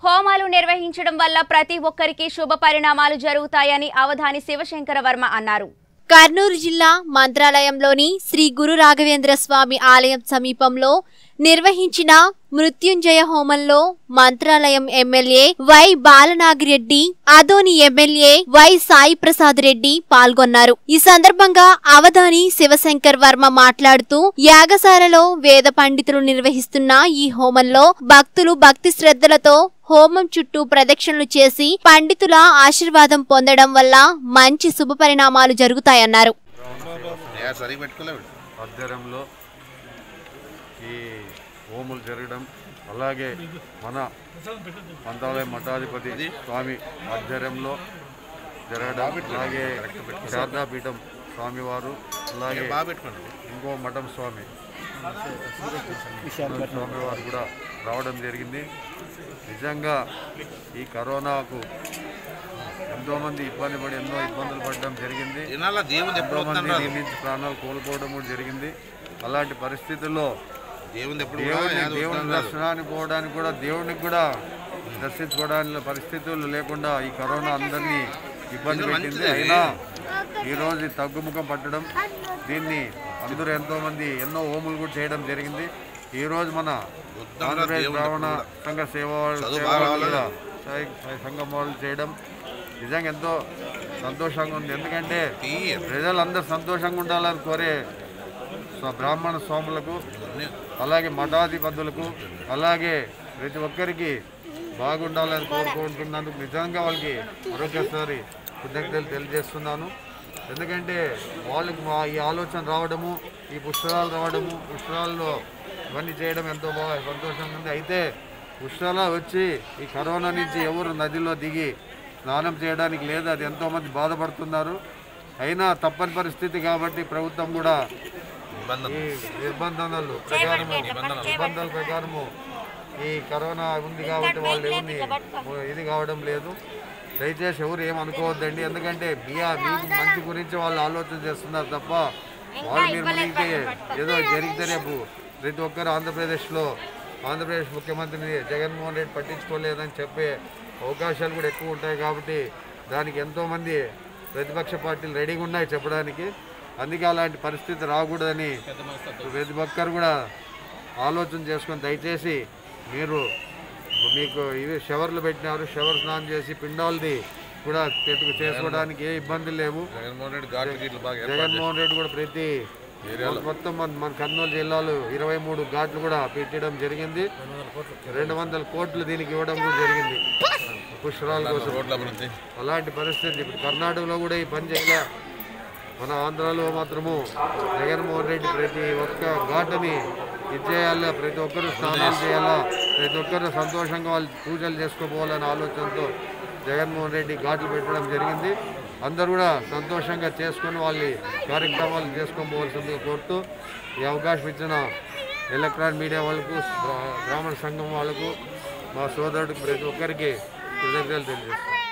హోమాలు నిర్వహించడం వల్ల ప్రతి ఒక్కరికి శుభ పరిణామాలు జరుగుతాయని అవధాని శివశంకర వర్మ అన్నారు కర్నూలు జిల్లా మంత్రాలయంలోని శ్రీ గురు రాఘవేంద్ర స్వామి ఆలయం సమీపంలో నిర్వహించిన మృత్యుంజయ హోమంలో Mantralayam MLA Y Balanagireddy Adoni MLA Y Sai Prasad Reddy పాల్గొన్నారు ఈ సందర్భంగా అవధాని శివశంకర్ వర్మ మాట్లాడుతూ యాగశాలలో వేద పండితులు నిర్వహిస్తున్న ఈ హోమంలో భక్తులు భక్తి శ్రద్ధలతో హోమం చుట్టూ ప్రదక్షిణలు చేసి పండితుల ఆశీర్వాదం పొందడం వల్ల మంచి శుభ పరిణామాలు జరుగుతాయన్నారు ఏ సరిగ్గా పెట్టుకోలేవు ఆధ్వర్యంలో ఈ హోములు జరగడం అలాగే మన మంత్రాలయ మఠాధిపతి స్వామి ఆధ్వర్యంలో జరగడం అలాగే శారదాపీఠం స్వామివారు అలాగే బాగా పెట్టుకోండి ఇంకో మఠం స్వామి స్వామివారు కూడా రావడం జరిగింది నిజంగా ఈ కరోనాకు ఎంతోమంది ఇబ్బంది పడి ఎన్నో ఇబ్బందులు పడడం జరిగింది తినాలా దేవుని ఎప్పుడు ఎంతోమంది వస్తుంటారు దీని నుంచి ప్రాణాలు కోల్పోవడం కూడా జరిగింది అలాంటి పరిస్థితుల్లో దేవుని ఎప్పుడు దేవుని కూడా దేవుని వస్తుంటారు. దర్శనానికి పోవడానికి కూడా దేవునికి కూడా దర్శించుకోవడానికి పరిస్థితులు లేకుండా ఈ కరోనా అందరినీ ఇబ్బంది పెట్టింది అయినా ఈరోజు ఈ తగ్గుముఖం పట్టడం దీన్ని అందరూ ఎంతో మంది ఎన్నో హోములు కూడా చేయడం జరిగింది ఈ రోజు మన ఆంధ్రప్రదేశ్ బ్రాహ్మణ సంఘ సేవ సేవ వాళ్ళు కూడా సాయి- సాయి సంఘం వాళ్ళు చేయడం నిజంగా ఎంతో సంతోషంగా ఉంది ఎందుకంటే ప్రజలందరూ సంతోషంగా ఉండాలని కోరే స్వ- బ్రాహ్మణ స్వాములకు అలాగే మఠాధిపతులకు అలాగే ప్రతి ఒక్కరికి బాగుండాలని కోరుకుంటున్నందుకు నిజంగా వాళ్ళకి మరొకసారి కృతజ్ఞతలు తెలియజేస్తున్నాను ఎందుకంటే వాళ్ళకి మా ఈ ఆలోచన రావడము ఈ పుష్కరాలు రావడము పుష్కరాల్లో ఇవన్నీ చేయడం ఎంతో బాగా సంతోషంగా ఉంది అయితే పుష్కరాలు వచ్చి ఈ కరోనా నుంచి ఎవరు నదిలో దిగి స్నానం చేయడానికి లేదు అది ఎంతోమంది బాధపడుతున్నారు అయినా తప్పని పరిస్థితి కాబట్టి ప్రభుత్వం కూడా ఈ నిర్బంధనలు ప్రకారము నిబంధనల ప్రకారము ఈ కరోనా ఉంది కాబట్టి వాళ్ళు ఎవరిని ఇది కావడం లేదు దయచేసి ఎవరు ఏమనుకోవద్దండి ఎందుకంటే మీ మీకు మంచి గురించి వాళ్ళు ఆలోచన చేస్తున్నారు తప్ప వాళ్ళు మీరు మునిగితే ఏదో జరిగితే రేపు ప్రతి ఒక్కరు ఆంధ్రప్రదేశ్లో ఆంధ్రప్రదేశ్ ముఖ్యమంత్రిని జగన్మోహన్ రెడ్డి పట్టించుకోలేదని చెప్పే అవకాశాలు కూడా ఎక్కువ ఉంటాయి కాబట్టి దానికి ఎంతోమంది ప్రతిపక్ష పార్టీలు రెడీగా ఉన్నాయి చెప్పడానికి అందుకే అలాంటి పరిస్థితి రాకూడదని ప్రతి ఒక్కరు కూడా ఆలోచన చేసుకొని దయచేసి మీరు మీకు ఇవి షవర్లు పెట్టినారు షవర్ స్నానం చేసి పిండాలది కూడా పెట్టుకు చేసుకోవడానికి ఏ ఇబ్బందులు లేవు జగన్మోహన్ రెడ్డి ఘాట్లు గీట్లు బాగా ఏర్పాటు జగన్మోహన్ రెడ్డి కూడా ప్రతి మొత్తం మన మన కర్నూలు జిల్లాలో ఇరవై మూడు ఘాట్లు కూడా పెట్టడం జరిగింది రెండు వందల కోట్లు దీనికి ఇవ్వడం కూడా జరిగింది పుష్కరాల కోసం రోడ్ల అభివృద్ధి అలాంటి పరిస్థితి ఇప్పుడు కర్ణాటకలో కూడా ఈ పని చేయలే మన ఆంధ్రాలో మాత్రము జగన్మోహన్ రెడ్డి ప్రతి ఒక్క ఘాటుని ఇచ్చేయాలా ప్రతి ఒక్కరు స్నానాలు చేయాలా ప్రతి ఒక్కరు సంతోషంగా వాళ్ళు పూజలు చేసుకోపోవాలనే ఆలోచనతో జగన్మోహన్ రెడ్డి ఘాట్లు పెట్టడం జరిగింది అందరూ కూడా సంతోషంగా చేసుకొని వాళ్ళ కార్యక్రమాలు చేసుకొని పోవాల్సిందిగా కోరుతూ ఈ అవకాశం ఇచ్చిన ఎలక్ట్రానిక్ మీడియా వాళ్ళకు బ్రా- బ్రాహ్మణ సంఘం వాళ్ళకు మా సోదరుడికి ప్రతి ఒక్కరికి కృతజ్ఞతలు తెలియజేస్తాను